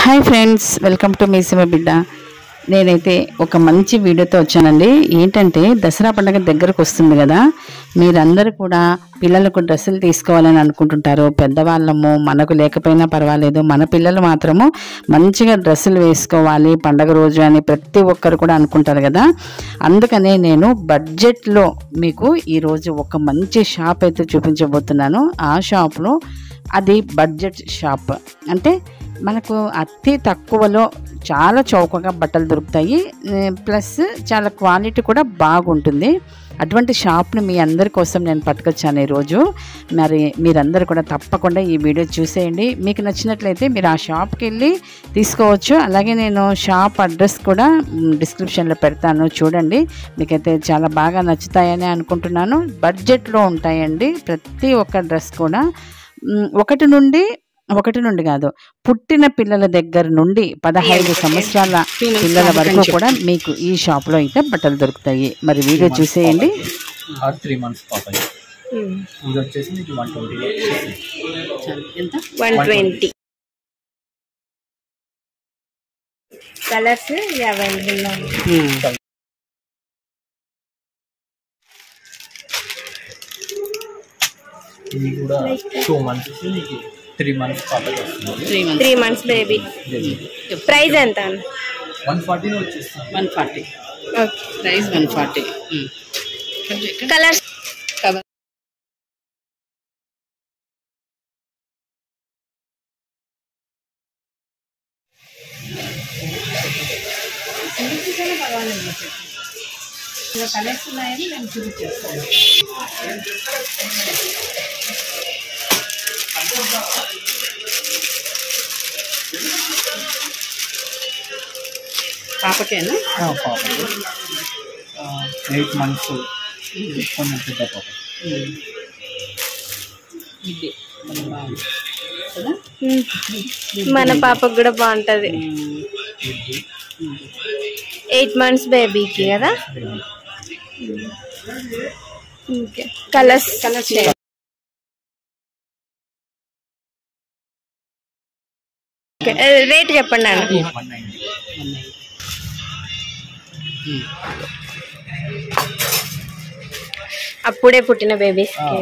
Hi friends welcome to మీసిమ బిడ్డ నేనైతే ఒక మంచి వీడియోతో వచ్చానండి ఏంటంటే దసరా పండుగ దగ్గరకు వస్తుంది కదా మీరందరూ కూడా పిల్లలకు డ్రెస్సులు తీసుకోవాలని అనుకుంటుంటారు పెద్దవాళ్ళము మనకు లేకపోయినా పర్వాలేదు మన పిల్లలు మాత్రము మంచిగా డ్రెస్సులు వేసుకోవాలి పండగ రోజు అని ప్రతి ఒక్కరు కూడా అనుకుంటారు కదా అందుకనే నేను బడ్జెట్లో మీకు ఈరోజు ఒక మంచి షాప్ అయితే చూపించబోతున్నాను ఆ షాప్లో అది బడ్జెట్ షాప్ అంటే మనకు అతి తక్కువలో చాలా చౌకగా బట్టలు దొరుకుతాయి ఏ, ప్లస్ చాలా క్వాలిటీ కూడా బాగుంటుంది అటువంటి షాప్ని మీ అందరి కోసం నేను పట్టుకొచ్చాను ఈరోజు మరి మీరందరూ కూడా తప్పకుండా ఈ వీడియో చూసేయండి మీకు నచ్చినట్లయితే మీరు ఆ షాప్కి వెళ్ళి తీసుకోవచ్చు అలాగే నేను షాప్ అడ్రస్ కూడా మ్, డిస్క్రిప్షన్లో పెడతాను చూడండి మీకైతే చాలా బాగా నచ్చుతాయని అనుకుంటున్నాను బడ్జెట్లో ఉంటాయండి ప్రతి ఒక్క డ్రెస్ కూడా మ్, ఒకటి నుండి ఒకటి నుండి కాదు పుట్టిన పిల్లల దగ్గర నుండి పదహైదు సంవత్సరాల పిల్లల వరకు కూడా మీకు ఈ షాప్లో అయితే బట్టలు దొరుకుతాయి మరి వీడియో చూసేయండి ఆర్ త్రీ మంత్స్ పాప ఇది వచ్చేసి మీకు వన్ ట్వంటీ ఎంత వన్ ట్వంటీ కలర్స్ అవైలబుల్ ఇది కూడా టూ మంత్స్ మీకు త్రీ మంత్స్ పాపకి వస్తుంది three months three months baby price ఎంత వన్ ఫార్టీ వచ్చేస్తుంది one forty okay price one forty colours colours ఉన్నాయని నేను చూపించేస్తాను పాపకేనా పాపకి ఎయిట్ మంత్స్ కొంచెం పెద్ద పాప ఇది మన బాబు. కదా మన పాపకు కూడా బాగుంటది ఎయిట్ మంత్స్ బేబీకి కదా ఓకే కలర్స్ కలర్స్ రేట్ చెప్పండి అన్న వన్ నైంటీ అప్పుడే పుట్టిన బేబీస్ కి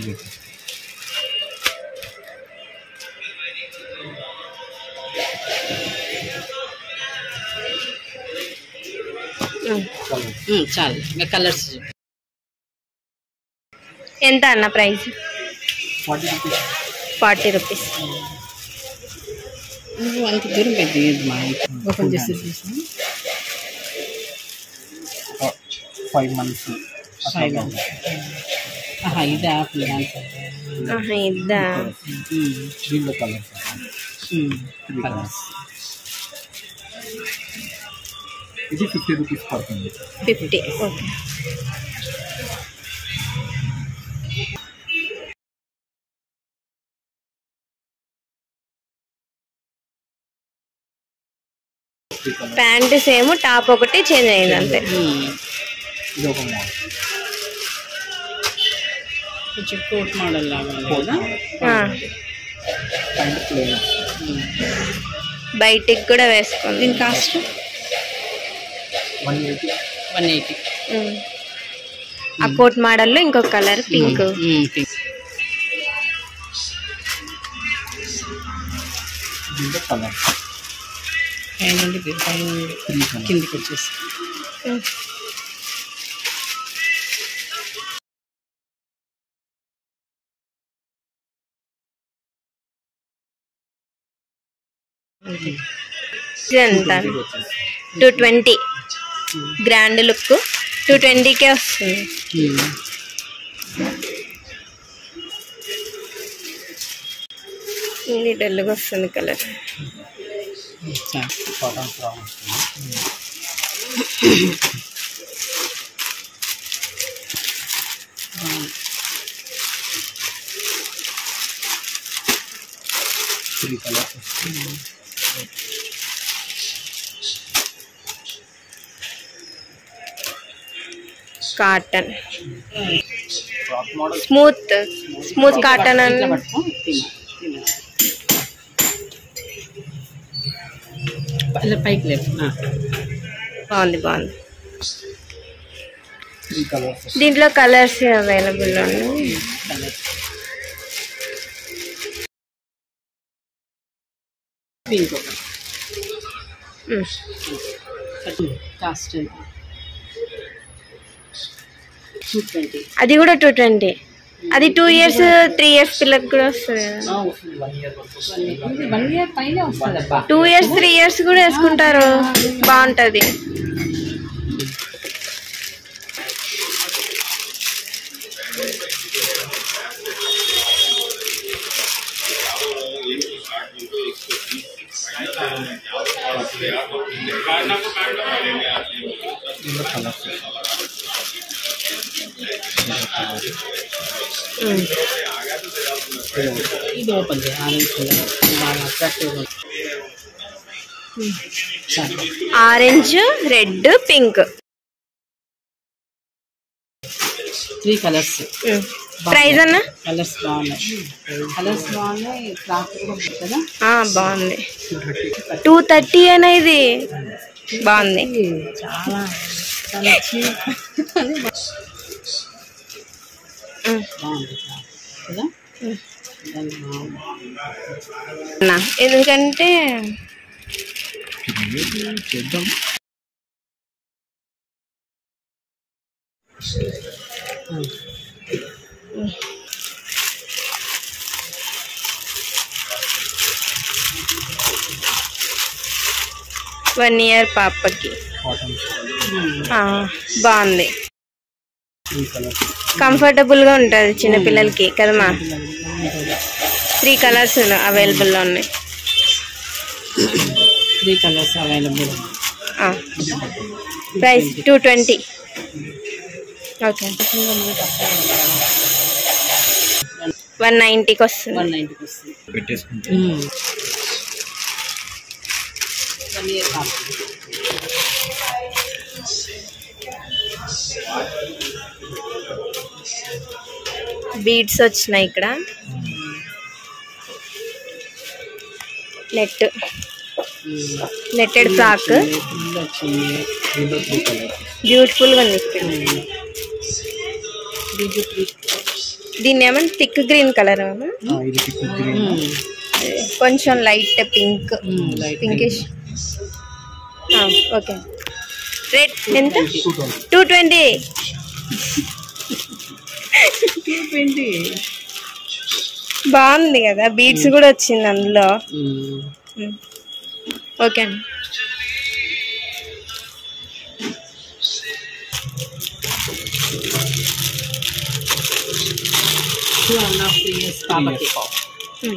ఉమ్. చాలు ఇంకా కలర్స్ ఎంత అన్న price forty rupees forty rupees నువ్వు అంత దూరం పెద్ద మా ఓపెన్ చేసి చూసాను ఫైవ్ మంత్స్ Five months. ఆహా ఇది ఆపిల్ దాంట్లో ఆహా, ఇద్దా దీంట్లో కలర్స్ కలర్స్ ఇది ఫిఫ్టీ రూపీస్ పడుతుంది fifty okay three colour pant same top ఒకటి చేంజ్ అయింది అంతే ఇది ఒక మోడల్ కొంచెం కోట్ మోడల్ లాగా ఉంది కదా ఆ, ప్యాంట్ ప్లేన్ బయటికి కూడా వేసుకుంది దీని cost one eighty one eighty um. ఆ కోట్ మోడల్లో ఇంకొక కలర్ పింక్ దీంట్లో కలర్ పైన నుండి పైన నుండి త్రీ కలర్ కిందికి వచ్చేసి ఉమ్. ఇది ఎంత ఇది వచ్చేసి two twenty grand look two ట్వంటీకే వస్తుంది ఇది డల్గా వస్తుంది కలర్ చాలు కాటన్ ఫ్రాక్ వస్తుంది త్రీ కలర్స్ వస్తుంది cotton frock model smooth smooth cotton ఇట్లా అని పట్టుకో తిను తిను ఇలా పైకి లేదు బాగుంది బాగుంది త్రీ కలర్స్ దీంట్లో కలర్స్ అవైలబుల్ ఉన్నాయి pink um. Cost two twenty అది కూడా టూ ట్వంటీ అది టూ ఇయర్స్ త్రీ ఇయర్స్ పిల్లకి కూడా వస్తుంది కదా వన్ ఇయర్ వరకు వన్ ఇయర్ పైన వస్తుంది అబ్బా టూ ఇయర్స్ త్రీ ఇయర్స్ కూడా వేసుకుంటారు బాగుంటది దీంట్లో కలర్స్ ఉమ్. ఇది ఓపెన్ చేయి ఆరెంజ్ కలర్ బాగా attractive orange red pink three colours price అన్న కలర్స్ బాగున్నాయి కలర్స్ బాగున్నాయి క్లాత్ కూడా ఉంది కదా ఆ, బాగుంది టూ థర్టీ అయినా ఇది బాగుంది ఇది చాలా చాలా చీప్ ఉమ్. బాగుంది కదా దాని బాగుంది అన్న, ఎందుకంటే చేద్దాం వన్ ఇయర్ పాపకి కాటన్ ఆ, బాగుంది త్రీ కలర్స్ కంఫర్టబుల్ గా ఉంటుంది చిన్నపిల్లలకి కదమ్మా త్రీ కలర్స్ అవైలబుల్లో ఉన్నాయి three colours available price two twenty okay one నైంటీకి వస్తుంది వన్ నైంటీకి వస్తుంది పెట్టేసుకుంటే వన్ ఇయర్ కాదు బీడ్స్ వచ్చినాయి ఇక్కడ నెట్ నెట్టెడ్ ఫ్రాక్ ఫుల్ వచ్చింది దీంట్లో త్రీ కలర్స్ బ్యూటిఫుల్ గా ఉంది ఇక్కడ. దీంట్లో త్రీ దీన్ని ఏమంటే థిక్ గ్రీన్ కలర్ ఇది టిక్ గ్రీన్ కొంచెం light pink light pinkish okay rate ఎంత two twenty two twenty twenty బాగుంది కదా బీడ్స్ కూడా వచ్చింది అందులో ఓకే అండి two and half three years పాపకి ఉమ్.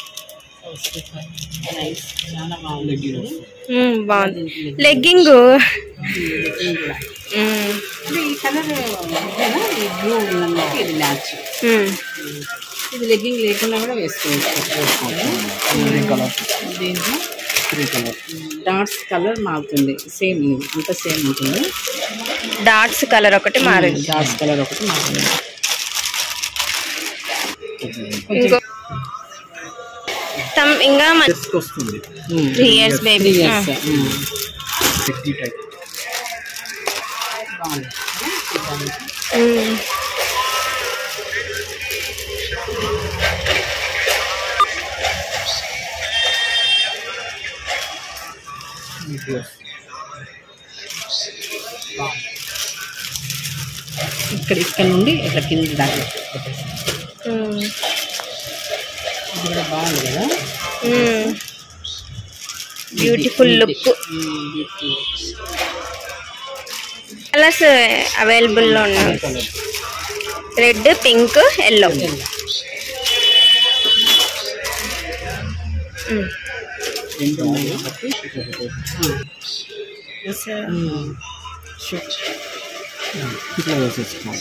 నైస్ చాలా బాగుంది ఉమ్, బాగుంది లెగ్గింగ్ ఇది కూడా ఉమ్, అంటే ఈ కలర్ ఇదేనా ఈ బ్లూ ఉన్నది ఇది మ్యాచ్ ఉమ్. ఇది లెగ్గింగ్ లేకుండా కూడా వేసుకోవచ్చు త్రీ కలర్స్ దీంట్లో త్రీ కలర్స్ డాట్స్ కలర్ మారుతుంది సేమ్ ఇది అంతా సేమ్ ఉంటుంది డాట్స్ కలర్ ఒకటి మారింది డాట్స్ కలర్ ఒకటి మారుతుంది ఇంకో తమ్ ఇంకా చెస్ట్కి వస్తుంది three years three baby years పెద్ద టైప్ బాగుంది ఇక్కడ ఇక్కడ నుండి ఇట్లా కింద దాకా పెట్టేసి. ఇది కూడా బాగుంది కదా బ్యూటిఫుల్ లుక్ బ్యూటిఫుల్ కలర్స్ అవైలబుల్లో ఉన్నాయి రెడ్ పింక్ ఎల్లో రెండు ఉన్నాయి ఇట్లా వేసేసుకోవాలి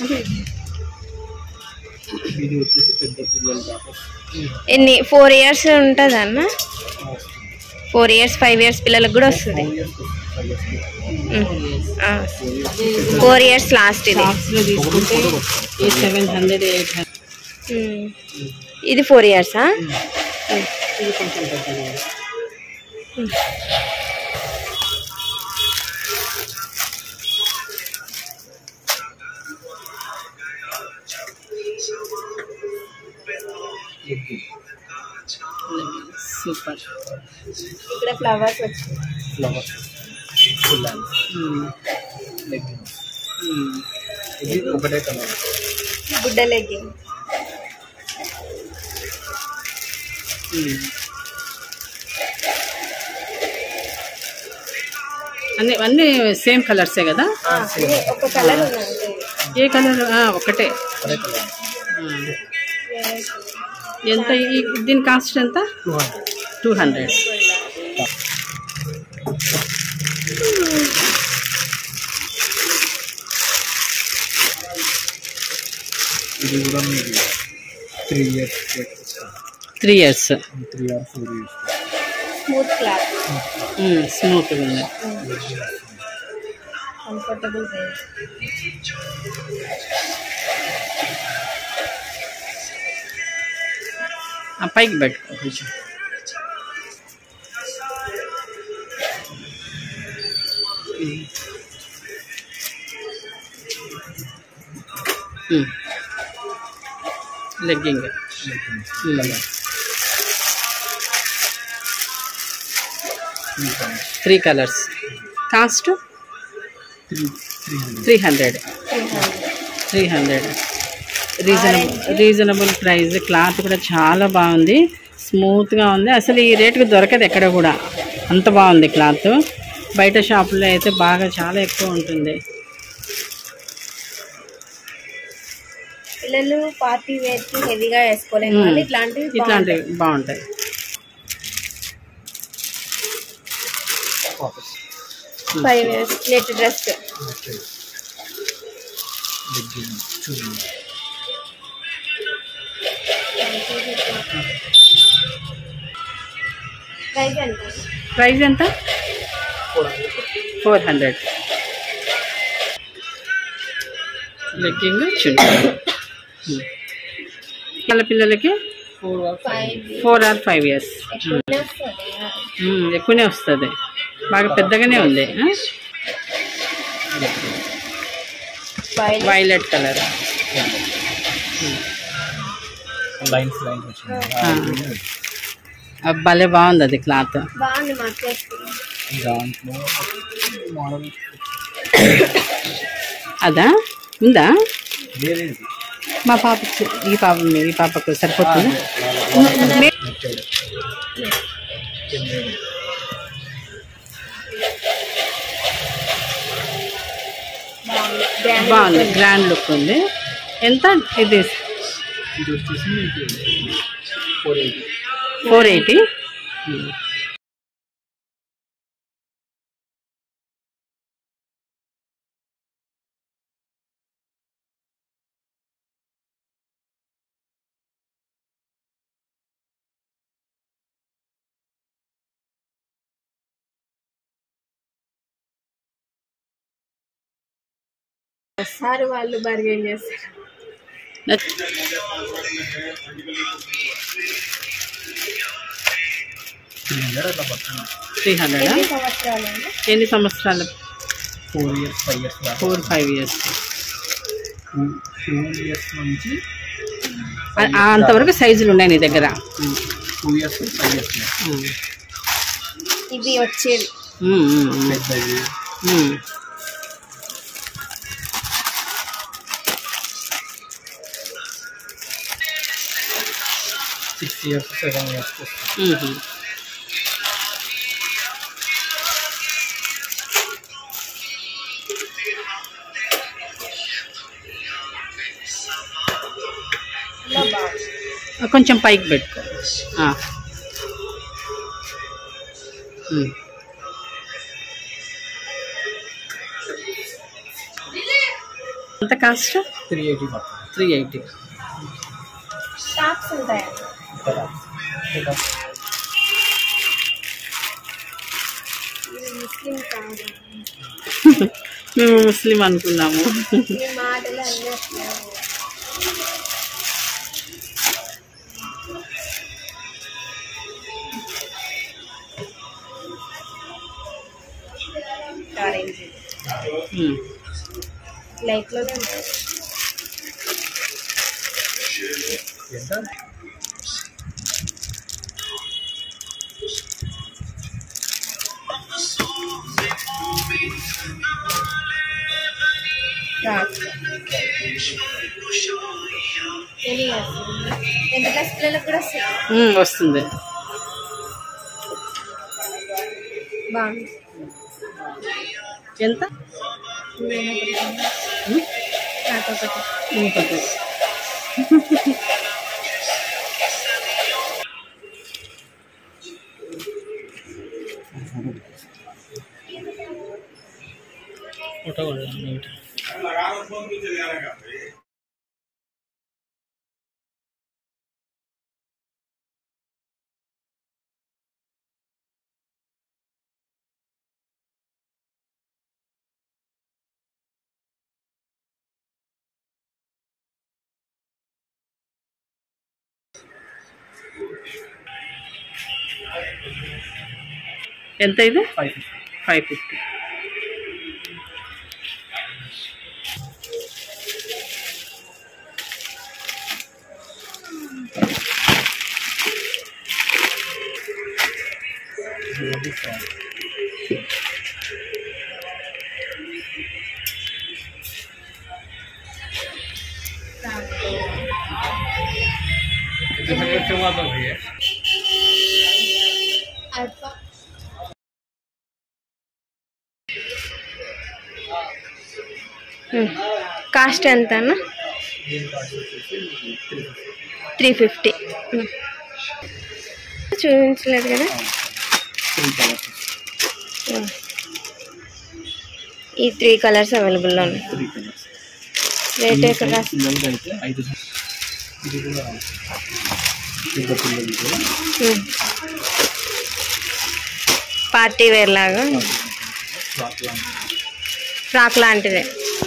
ఇది వచ్చేసి పెద్ద పిల్లలు దాకా ఎన్ని ఫోర్ ఇయర్స్ ఉంటుంది అన్న ఫోర్ ఇయర్స్ ఫైవ్ ఇయర్స్ పిల్లలకు కూడా వస్తుంది ఫోర్ ఇయర్స్ లాస్ట్ ఇది షాప్స్లో తీసుకుంటే ఈ seven hundred eight hundred um. ఇది ఫోర్ ఇయర్సా ఇది కొంచెం పెద్దది సూపర్ ఇక్కడ ఫ్లవర్స్ వచ్చాయి ఫ్లవర్ ఫుల్ లెగ్గింగ్స్ ఇది ఒకటే కలర్ గుడ్డ లెగ్గింగ్ అన్ని అన్నీ సేమ్ కలర్సే కదా ఒక కలర్ ఉన్నది ఏ కలర్ ఒకటే ఒకటే కలర్ ఆ. ఎంత ఈ- దీని కాస్ట్ ఎంత టూ హండ్రెడ్ టూ హండ్రెడ్ ఇది కూడా మీకు three years three years three or four years smooth cloth smooth ఉంది కంఫర్టబుల్ ఆ, పైకి పెట్టుకో కొంచెం legging three colours cost three three hundred three hundred three hundred reasonable reasonable price cloth కూడా చాలా బాగుంది స్మూత్గా ఉంది అసలు ఈ రేటుకి దొరకదు ఎక్కడ కూడా అంత బాగుంది క్లాత్ బయట షాపుల్లో అయితే బాగా చాలా ఎక్కువ ఉంటుంది పిల్లలు పార్టీ వేర్ కి హెవీగా వేసుకోలేము మ్మ్. కానీ ఇట్లాంటివి ఇట్లాంటివి బాగుంటాయి five years net dress legging చూడండి ప్రైస్ ఎంత ప్రైస్ ఎంత ఫోర్ హండ్రెడ్ లెగ్గింగ్ చున్నీ వాళ్ళ పిల్లలకి four or five four or five years ఎక్కువనే వస్తుంది ఎక్కువనే వస్తుంది బాగా పెద్దగానే ఉంది five violet colour lines lines వచ్చింది భలే బాగుంది అది క్లాత్ బాగుంది మా అక్కకి దాంట్లో మోడల్ అదా ఉందా వేరేది మా పాపకి ఈ పాప ఈ పాపకు సరిపోతుంది నెట్టెడ్ బాగుంది బ్రాండ్ బాగుంది గ్రాండ్ లుక్ ఉంది ఎంత ఇది ఇది వచ్చేసి మీకు four eighty four eighty sir వాళ్ళు బర్గేన్ చేస్తారు త్రీ హండ్రెడ్ అట్లా పడుతుంది త్రీ హండ్రెడ్ ఎన్ని సంవత్సరాలు అండి ఎన్ని సంవత్సరాలు ఫోర్ ఇయర్స్ ఫైవ్ ఇయర్స్ దాకా four five years two two years నుంచి అంతవరకు సైజులు ఉన్నాయి నీ దగ్గర two years five years um. ఇవి వచ్చేవి ఉమ్, ఉమ్, ఉమ్. పెద్దవి um. Six years seven years వస్తుంది ఉహు. ఇలా బాగుంది కొంచెం పైకి పెట్టుకో ఆ. ఉమ్. ఎంత కాస్ట్ త్రీ ఎయిటీ పడుతుంది త్రీ ఎయిటీ షాప్స్ ఉంటాయండి ఇక్కడ ఇక్కడ ఇది ముస్లిం కాదు మేము ముస్లిం అనుకున్నాము ఈ మాటలు అన్నీ అట్లా ఆరెంజ్ ఉమ్. లైట్ లోనే ఉంటాయి ఎంత ఎంత క్లాస్ పిల్లలకు కూడా వస్తుంది ఉమ్, వస్తుంది బాగుంది ఎంత నాకొకటి ఇంకొకటి ఫోటో కూడా నీట్. ఎంత ఇది ఫైవ్ ఫిఫ్టీ ఫైవ్ ఫిఫ్టీ कितने बच्चों का तो भैया కాస్ట్ ఎంత అన్న త్రీ ఫిఫ్టీ చూపించలేదు కదా త్రీ కలర్స్ ఉమ్. ఈ త్రీ కలర్స్ అవైలబుల్లో ఉన్నాయి త్రీ కలర్స్ రేట్ ఎక్కడ రాసి పిల్లలకి అయితే ఐదు సం- ఇది కూడా పెద్ద పిల్లలకి ఉమ్. పార్టీ వేర్ లాగా ఫ్రాక్ లాంటి ఫ్రాక్ లాంటిదే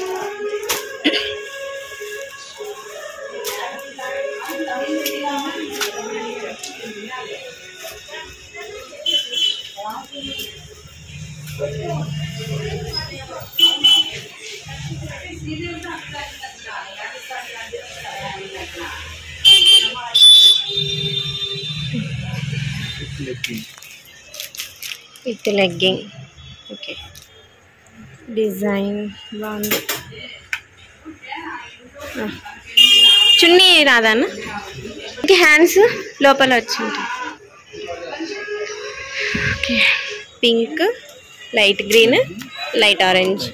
legging with legging okay design బాగుంది ఆ. చున్నీ రాదన్న ఓకే హ్యాండ్స్ లోపల వచ్చింది okay pink light green light orange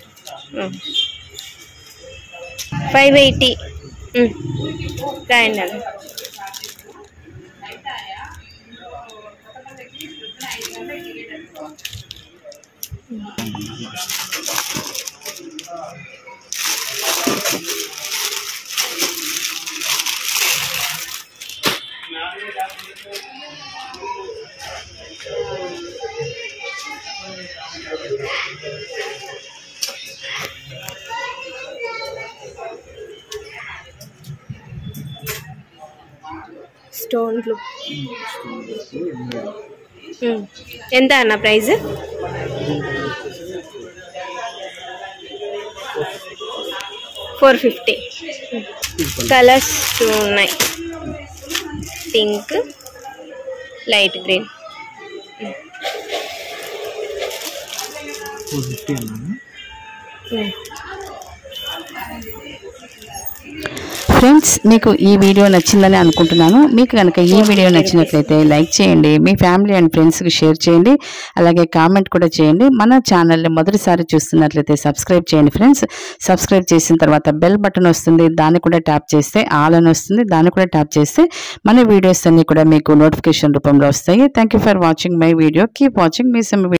five eighty రాయండి అన్న స్టోన్లు ఉమ్. ఎంత అన్న price four fifty colours two ఉన్నాయి pink light green four fifty అన్నాను ఫ్రెండ్స్ మీకు ఈ వీడియో నచ్చిందని అనుకుంటున్నాను మీకు కనుక ఈ వీడియో నచ్చినట్లయితే లైక్ చేయండి మీ ఫ్యామిలీ అండ్ ఫ్రెండ్స్కి షేర్ చేయండి అలాగే కామెంట్ కూడా చేయండి మన ఛానల్ని మొదటిసారి చూస్తున్నట్లయితే సబ్స్క్రైబ్ చేయండి ఫ్రెండ్స్ సబ్స్క్రైబ్ చేసిన తర్వాత బెల్ బటన్ వస్తుంది దాన్ని కూడా ట్యాప్ చేస్తే ఆల్ అని వస్తుంది దాన్ని కూడా ట్యాప్ చేస్తే మన వీడియోస్ అన్ని కూడా మీకు నోటిఫికేషన్ రూపంలో వస్తాయి thank you for watching my video keep watching మీ సమ్